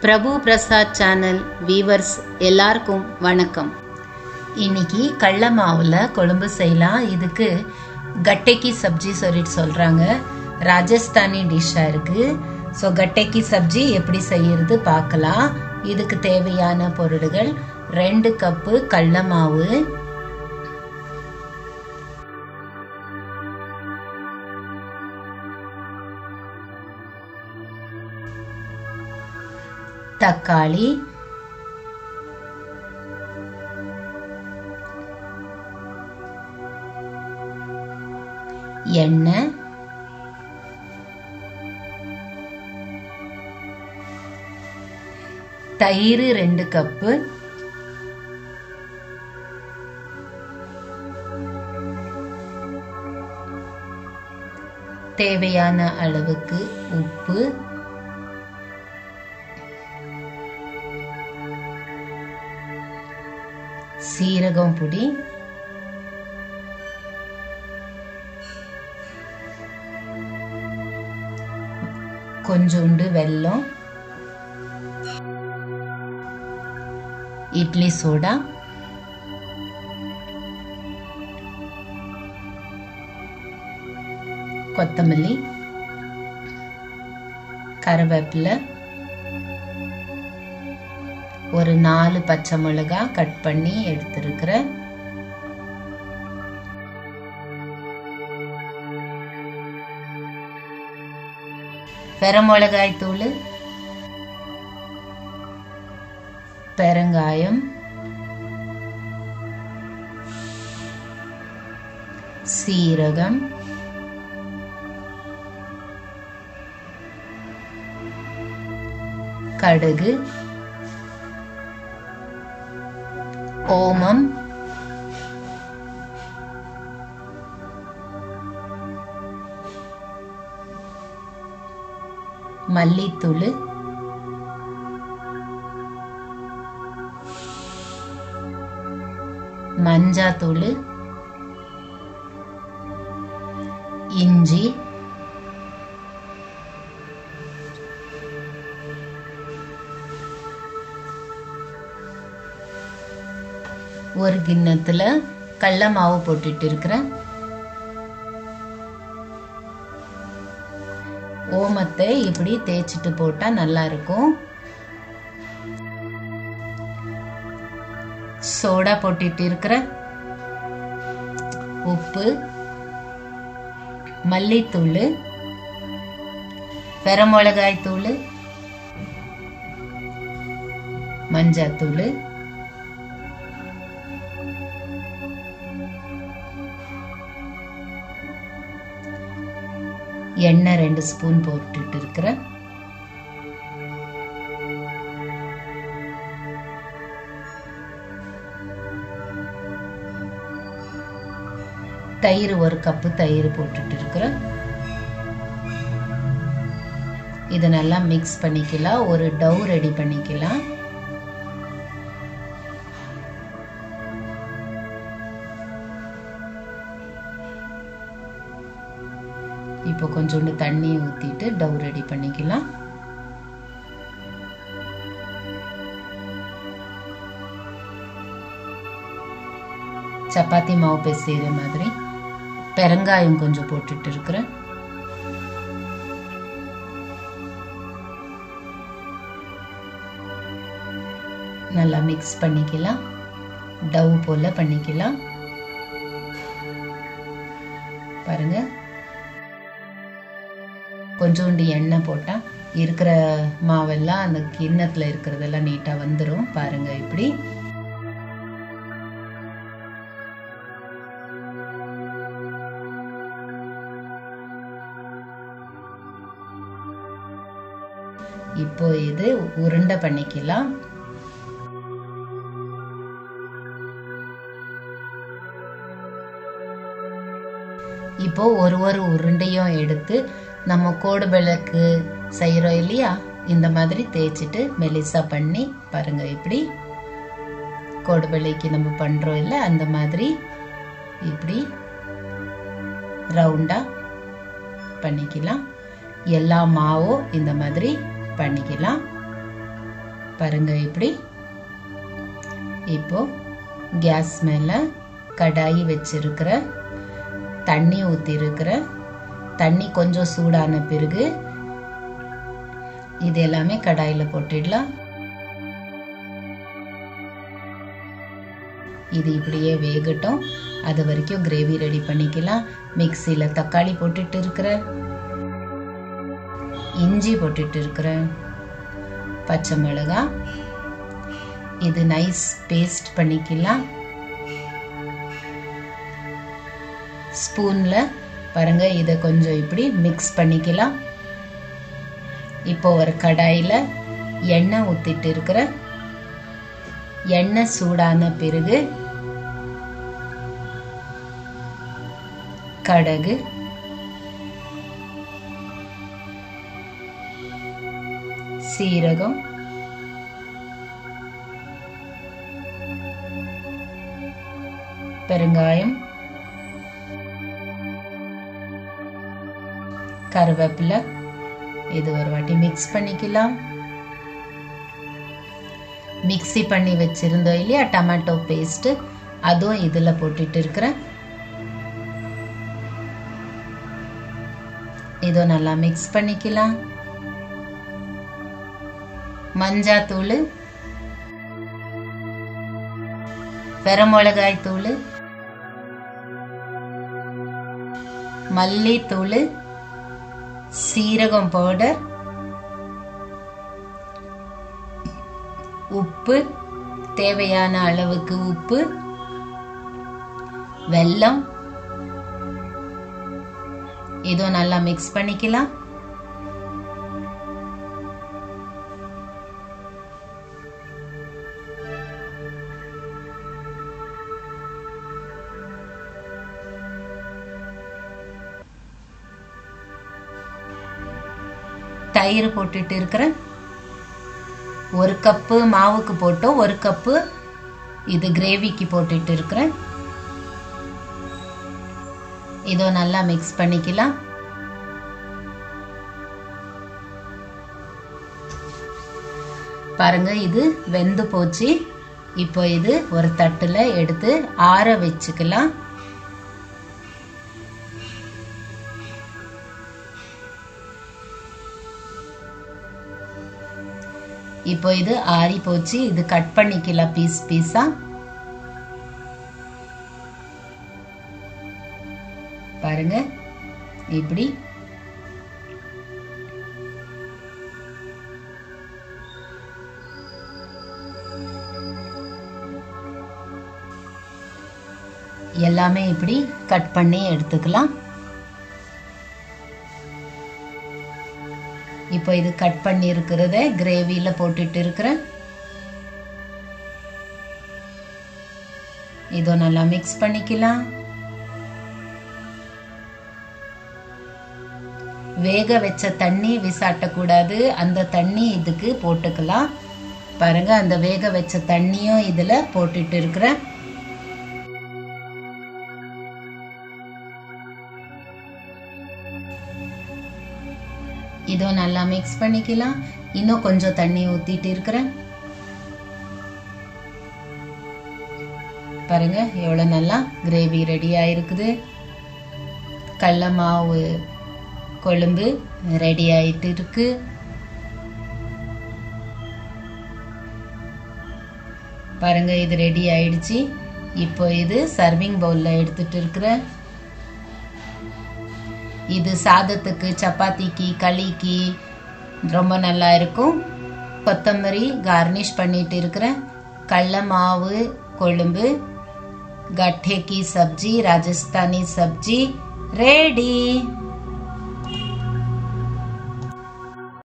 பிரபு Prasad channel viewers எல்லாருக்கும் வணக்கம் இன்னைக்கு கடல மாவில் குழம்பு செய்யலாம் இதுக்கு கட்டைக்கு சப்ஜி சொல்லிட்டு சொல்கிறாங்க ராஜஸ்தானி டிஷ்ஷாக இருக்குது ஸோ கட்டைக்கு சப்ஜி எப்படி செய்யறது பார்க்கலாம் இதுக்கு தேவையான பொருட்கள் ரெண்டு கப்பு கடல மாவு தக்காளி எண்ணெய் தயிர் ரெண்டு கப்பு தேவையான அளவுக்கு உப்பு சீரகம் பொடி கொஞ்சோண்டு வெல்லம் இட்லி சோடா கொத்தமல்லி கருவேப்பிலை ஒரு நாலு பச்சை மிளகா கட் பண்ணி எடுத்திருக்கிறேன் பெரமிளகாய் தூள் பெருங்காயம் சீரகம் கடுகு ஓமம் மல்லித்தூள் மஞ்சாத்தூள் இஞ்சி ஒரு கிண்ணத்துல கடல மாவு போட்டுட்டு இருக்கிறேன் ஓமத்தை இப்படி தேய்ச்சிட்டு போட்டா நல்லா இருக்கும் சோடா போட்டுட்டு இருக்கிறேன் உப்பு மல்லித்தூள் பெரமிளகாய் தூள் மஞ்சாத்தூள் எண்ணெய் ரெண்டு ஸ்பூன் போட்டுட்டு இருக்கிறேன் தயிர் ஒரு கப்பு தயிர் போட்டுட்டு இருக்கிறேன் இதை நல்லா மிக்ஸ் பண்ணிக்கலாம் ஒரு டவ் ரெடி பண்ணிக்கலாம் இப்போ கொஞ்சோண்டு தண்ணி ஊற்றிட்டு டவ் ரெடி பண்ணிக்கலாம் சப்பாத்தி மாவு பிசைகிற மாதிரி பெருங்காயம் கொஞ்சம் போட்டுட்டு இருக்கிறேன் நல்லா மிக்ஸ் பண்ணிக்கலாம் டவ் போல பண்ணிக்கலாம் பாருங்க கொஞ்சோண்டு எண்ணெய் போட்டால் இருக்கிற மாவெல்லாம் அந்த கிண்ணத்தில் இருக்கிறதெல்லாம் நீட்டாக வந்துடும் பாருங்க இப்படி இப்போ இது உருண்டை பண்ணிக்கலாம் இப்போ ஒரு ஒரு உருண்டையும் எடுத்து நம்ம கோடு விளக்கு செய்கிறோம் இல்லையா இந்த மாதிரி தேய்ச்சிட்டு மெலிசா பண்ணி பாருங்க இப்படி கோடு விலைக்கு நம்ம பண்ணுறோம் இல்லை அந்த மாதிரி இப்படி ரவுண்டாக பண்ணிக்கலாம் எல்லா மாவும் இந்த மாதிரி பண்ணிக்கலாம் பாருங்க இப்படி இப்போ கேஸ் மேலே கடாயி வச்சிருக்கிற தண்ணி ஊற்றி இருக்கிற தண்ணி கொஞ்சம் சூடான பிறகு இது எல்லாமே கடாயில் போட்டுடலாம் இது இப்படியே வேகட்டும் அது வரைக்கும் கிரேவி ரெடி பண்ணிக்கலாம் மிக்சியில் தக்காளி போட்டுட்டு இருக்கிறேன் இஞ்சி போட்டுட்டு இருக்கிறேன் பச்சை மிளகாய் இது நைஸ் பேஸ்ட் பண்ணிக்கலாம் ஸ்பூனில் பாருங்க இதை கொஞ்சம் இப்படி மிக்ஸ் பண்ணிக்கலாம் இப்போ ஒரு கடாயில் எண்ணெய் ஊற்றிட்டு இருக்கிற எண்ணெய் சூடான பிறகு கடுகு சீரகம் பெருங்காயம் கருவேப்பிலை இது ஒரு வாட்டி மிக்ஸ் பண்ணிக்கலாம் மிக்ஸி பண்ணி வச்சிருந்தோம் இல்லையா டொமேட்டோ பேஸ்ட் அதுவும் இதில் போட்டுட்டு இருக்கிறேன் இதோ நல்லா மிக்ஸ் பண்ணிக்கலாம் மஞ்சாத்தூள் பெரமிளகாய் தூள் மல்லித்தூள் சீரகம் பவுடர் உப்பு தேவையான அளவுக்கு உப்பு வெல்லம் இதோ நல்லா மிக்ஸ் பண்ணிக்கலாம் தயிர் போட்டுட்டு இருக்கிறேன் ஒரு கப்பு மாவுக்கு போட்டோம் ஒரு கப்பு இது கிரேவிக்கு போட்டுட்டு இருக்கிறேன் இதோ நல்லா மிக்ஸ் பண்ணிக்கலாம் பாருங்க இது வெந்து போச்சு இப்போ இது ஒரு தட்டுல எடுத்து ஆற வச்சுக்கலாம் இப்போ இது ஆறி போச்சு இது கட் பண்ணிக்கலாம் பீஸ் பீஸா பாருங்க இப்படி எல்லாமே இப்படி கட் பண்ணி எடுத்துக்கலாம் இப்போ இது கட் பண்ணி இருக்கிறத கிரேவியில போட்டுட்டு இருக்கிறேன் இதோ நல்லா மிக்ஸ் பண்ணிக்கலாம் வேக வச்ச தண்ணி விசாட்டக்கூடாது அந்த தண்ணி இதுக்கு போட்டுக்கலாம் பாருங்க அந்த வேக வச்ச தண்ணியும் இதுல போட்டுட்டு இருக்கிறேன் இதோ நல்லா மிக்ஸ் பண்ணிக்கலாம் இன்னும் கொஞ்சம் தண்ணி ஊத்திட்டு இருக்கிறேன் பாருங்க எவ்வளோ நல்லா கிரேவி ரெடி ஆயிருக்குது கடல மாவு கொழும்பு ரெடி ஆயிட்டு இருக்கு பாருங்க இது ரெடி ஆயிடுச்சு இப்போ இது சர்விங் பவுல்ல எடுத்துட்டு இருக்கிறேன் இது சாதத்துக்கு சப்பாத்திக்கு களிக்கு ரொம்ப நல்லா இருக்கும் கொத்தமல்லி கார்னிஷ் பண்ணிட்டு இருக்கிறேன் கடல மாவு கொழும்பு गट्ठे की सब्जी राजस्थानी सब्जी रेडी